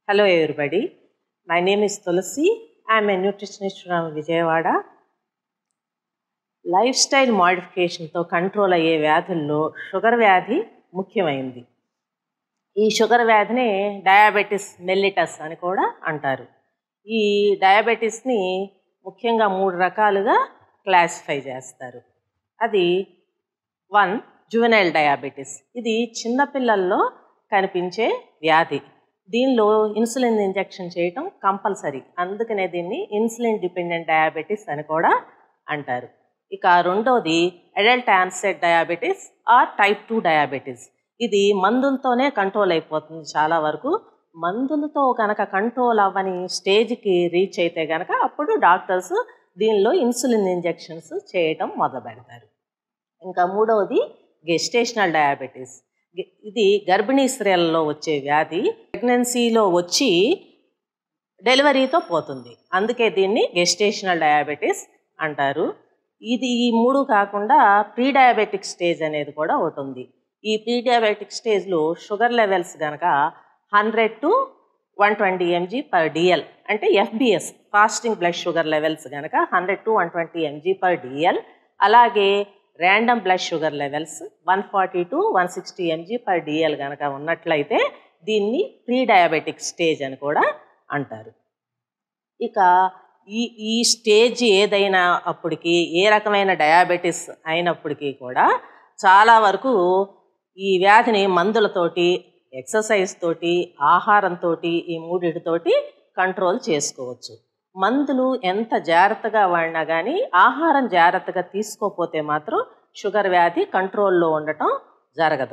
Hello, everybody. My name is Tulasi. I'm a nutritionist from Vijayawada. Life style మోడిఫికేషన్తో control అయ్యే వ్యాధుల్లో sugar వ్యాధి ముఖ్యమైనది ఈ షుగర్ వ్యాధిని డయాబెటిస్ మెల్లిటస్ అని కూడా అంటారు ఈ డయాబెటిస్ని ముఖ్యంగా మూడు రకాలుగా క్లాసిఫై చేస్తారు అది వన్ జువెనైల్ డయాబెటిస్ ఇది చిన్నపిల్లల్లో కనిపించే వ్యాధి దీనిలో ఇన్సులిన్ ఇంజెక్షన్ చేయటం కంపల్సరీ అందుకనే దీన్ని ఇన్సులిన్ డిపెండెంట్ డయాబెటిస్ అని కూడా అంటారు ఇక రెండోది adult onset diabetes or type two diabetes ఇది మందులతోనే కంట్రోల్ అయిపోతుంది చాలా వరకు మందులతో కనుక కంట్రోల్ అవ్వని స్టేజ్కి రీచ్ అయితే కనుక అప్పుడు డాక్టర్స్ దీనిలో ఇన్సులిన్ ఇంజెక్షన్స్ చేయటం మొదలు పెడతారు ఇంకా మూడవది గెస్టేషనల్ డయాబెటీస్ ఇది గర్భిణీ స్త్రీలలో వచ్చే వ్యాధి ప్రెగ్నెన్సీలో వచ్చి డెలివరీతో పోతుంది అందుకే దీన్ని గెస్టేషనల్ డయాబెటీస్ అంటారు ఇది ఈ మూడు కాకుండా ప్రీ డయాబెటిక్ స్టేజ్ అనేది కూడా ఒకటి ఉంది ఈ ప్రీ డయాబెటిక్ స్టేజ్లో షుగర్ లెవెల్స్ కనుక hundred to one twenty mg per dl అంటే FBS fasting blood sugar levels కనుక hundred to one twenty mg per dl అలాగే random blood sugar levels one forty to one sixty mg per dl కనుక ఉన్నట్లయితే దీన్ని pre diabetic stage అని కూడా అంటారు ఇక ఈ ఈ స్టేజ్ ఏదైనా అప్పటికి ఏ రకమైన డయాబెటిస్ అయినప్పటికీ కూడా చాలా వరకు ఈ వ్యాధిని మందులతోటి ఎక్సర్సైజ్ తోటి ఆహారంతో ఈ మూడిటితోటి కంట్రోల్ చేసుకోవచ్చు మందులు ఎంత జాగ్రత్తగా వాడినా కానీ ఆహారం జాగ్రత్తగా తీసుకోకపోతే మాత్రం షుగర్ వ్యాధి కంట్రోల్లో ఉండటం జరగదు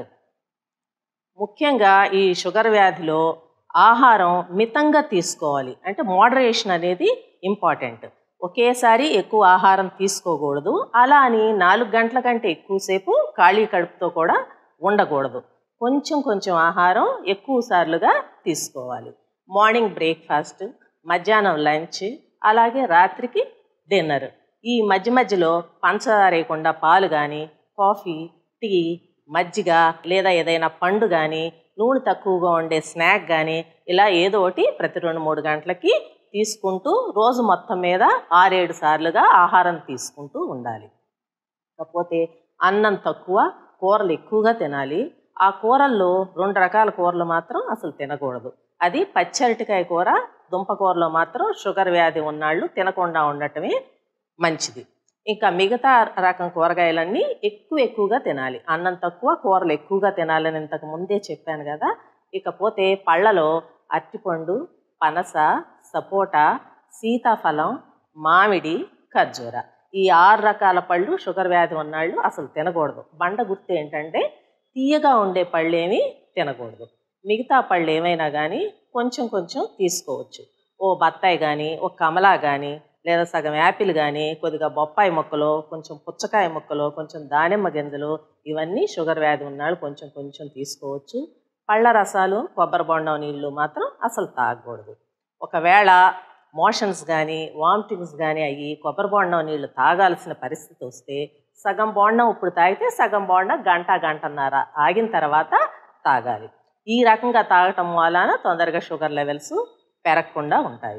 ముఖ్యంగా ఈ షుగర్ వ్యాధిలో ఆహారం మితంగా తీసుకోవాలి అంటే మోడరేషన్ అనేది ఇంపార్టెంట్ ఒకేసారి ఎక్కువ ఆహారం తీసుకోకూడదు అలా అని నాలుగు గంటల కంటే ఎక్కువసేపు ఖాళీ కడుపుతో కూడా ఉండకూడదు కొంచెం కొంచెం ఆహారం ఎక్కువ సార్లుగా తీసుకోవాలి మార్నింగ్ బ్రేక్ఫాస్ట్ మధ్యాహ్నం లంచ్ అలాగే రాత్రికి డిన్నర్ ఈ మధ్య మధ్యలో పంచదార వేయకుండా పాలు కానీ కాఫీ టీ మజ్జిగ లేదా ఏదైనా పండు కానీ నూనె తక్కువగా ఉండే స్నాక్ కానీ ఇలా ఏదో ఒకటి ప్రతి రెండు మూడు గంటలకి తీసుకుంటూ రోజు మొత్తం మీద ఆరేడు సార్లుగా ఆహారం తీసుకుంటూ ఉండాలి కాకపోతే అన్నం తక్కువ కూరలు ఎక్కువగా తినాలి ఆ కూరల్లో రెండు రకాల కూరలు మాత్రం అసలు తినకూడదు అది పచ్చరటికాయ కూర దుంపకూరలో మాత్రం షుగర్ వ్యాధి ఉన్నాళ్ళు తినకుండా ఉండటమే మంచిది ఇంకా మిగతా రకం కూరగాయలన్నీ ఎక్కువ ఎక్కువగా తినాలి అన్నం తక్కువ కూరలు ఎక్కువగా తినాలని ఇంతకు ముందే చెప్పాను కదా ఇకపోతే పళ్ళలో అరటిపండు పనస సపోటా సీతాఫలం మామిడి ఖర్జూర ఈ ఆరు రకాల పళ్ళు షుగర్ వ్యాధి ఉన్నాళ్ళు అసలు తినకూడదు బండ గుర్తు ఏంటంటే తీయగా ఉండే పళ్ళేమి తినకూడదు మిగతా పళ్ళు ఏమైనా కానీ కొంచెం కొంచెం తీసుకోవచ్చు ఓ బత్తాయి కానీ ఓ కమలా కానీ లేదా సగం యాపిల్ కానీ కొద్దిగా బొప్పాయి మొక్కలు కొంచెం పుచ్చకాయ మొక్కలు కొంచెం దానిమ్మ గింజలు ఇవన్నీ షుగర్ వ్యాధి ఉన్నాళ్ళు కొంచెం కొంచెం తీసుకోవచ్చు పళ్ళ రసాలు కొబ్బరి బొండం నీళ్ళు మాత్రం అసలు తాగకూడదు ఒకవేళ మోషన్స్ కానీ వామిటింగ్స్ కానీ అయ్యి కొబ్బరి బొండం నీళ్ళు తాగాల్సిన పరిస్థితి వస్తే సగం బోండం ఇప్పుడు తాగితే సగం బోండం గంట గంటన్నర ఆగిన తర్వాత తాగాలి ఈ రకంగా తాగటం వలన తొందరగా షుగర్ లెవెల్స్ పెరగకుండా ఉంటాయి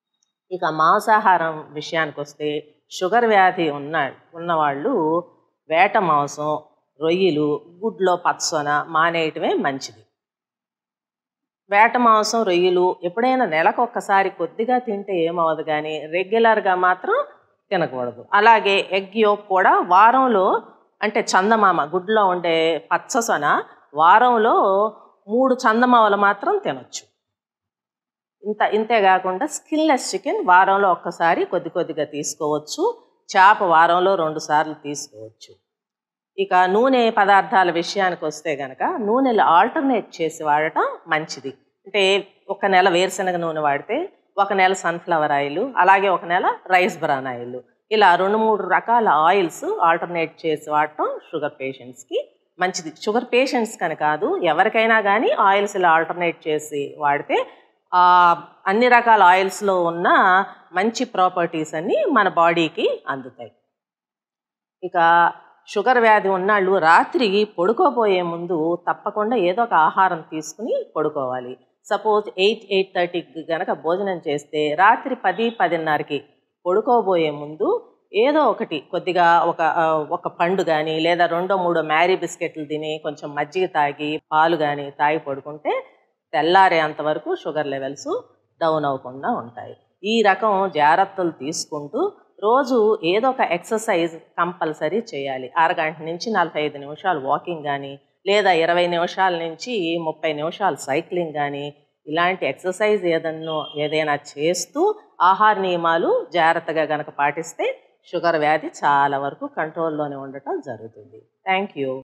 ఇక మాంసాహారం విషయానికి వస్తే షుగర్ వ్యాధి ఉన్న ఉన్నవాళ్ళు వేట మాంసం రొయ్యలు గుడ్లో పచ్చసొన మానేయటమే మంచిది వేట మాంసం రొయ్యలు ఎప్పుడైనా నెలకు ఒక్కసారి కొద్దిగా తింటే ఏమవదు కానీ రెగ్యులర్గా మాత్రం తినకూడదు అలాగే ఎగ్ యోక్ కూడా వారంలో అంటే చందమామ గుడ్లో ఉండే పచ్చసొన వారంలో మూడు చందమామలు మాత్రం తినొచ్చు ఇంత ఇంతే కాకుండా స్కిన్లెస్ చికెన్ వారంలో ఒక్కసారి కొద్ది కొద్దిగా తీసుకోవచ్చు చేప వారంలో రెండు సార్లు తీసుకోవచ్చు ఇక నూనె పదార్థాల విషయానికి వస్తే కనుక నూనెలు ఆల్టర్నేట్ చేసి వాడటం మంచిది అంటే ఒక నెల వేరుశనగ నూనె వాడితే ఒక నెల సన్ఫ్లవర్ ఆయిల్ అలాగే ఒక నెల రైస్ బ్రాన్ ఆయిల్ ఇలా రెండు మూడు రకాల ఆయిల్స్ ఆల్టర్నేట్ చేసి వాడటం షుగర్ పేషెంట్స్కి మంచిది షుగర్ పేషెంట్స్ కని కాదు ఎవరికైనా కానీ ఆయిల్స్ ఇలా ఆల్టర్నేట్ చేసి వాడితే అన్ని రకాల ఆయిల్స్లో ఉన్న మంచి ప్రాపర్టీస్ అన్నీ మన బాడీకి అందుతాయి ఇక షుగర్ వ్యాధి ఉన్నాళ్ళు రాత్రి పడుకోబోయే ముందు తప్పకుండా ఏదో ఒక ఆహారం తీసుకుని పడుకోవాలి సపోజ్ ఎయిట్ ఎయిట్ థర్టీకి గనక భోజనం చేస్తే రాత్రి పది పదిన్నరకి పడుకోబోయే ముందు ఏదో ఒకటి కొద్దిగా ఒక ఆ, ఒక పండు కానీ లేదా రెండో మూడో మ్యారీ బిస్కెట్లు తిని కొంచెం మజ్జిగ తాగి పాలు కానీ తాగి పడుకుంటే తెల్లారేంత వరకు షుగర్ లెవెల్స్ డౌన్ అవ్వకుండా ఉంటాయి ఈ రకం జాగ్రత్తలు తీసుకుంటూ రోజు ఏదో ఒక ఎక్సర్సైజ్ కంపల్సరీ చేయాలి అరగంట నుంచి నలభై ఐదు నిమిషాలు వాకింగ్ కానీ లేదా ఇరవై నిమిషాల నుంచి ముప్పై నిమిషాలు సైక్లింగ్ కానీ ఇలాంటి ఎక్సర్సైజ్ ఏదన్నో ఏదైనా చేస్తూ ఆహార నియమాలు జాగ్రత్తగా గనక పాటిస్తే షుగర్ వ్యాధి చాలా వరకు కంట్రోల్లోనే ఉండటం జరుగుతుంది థ్యాంక్ యూ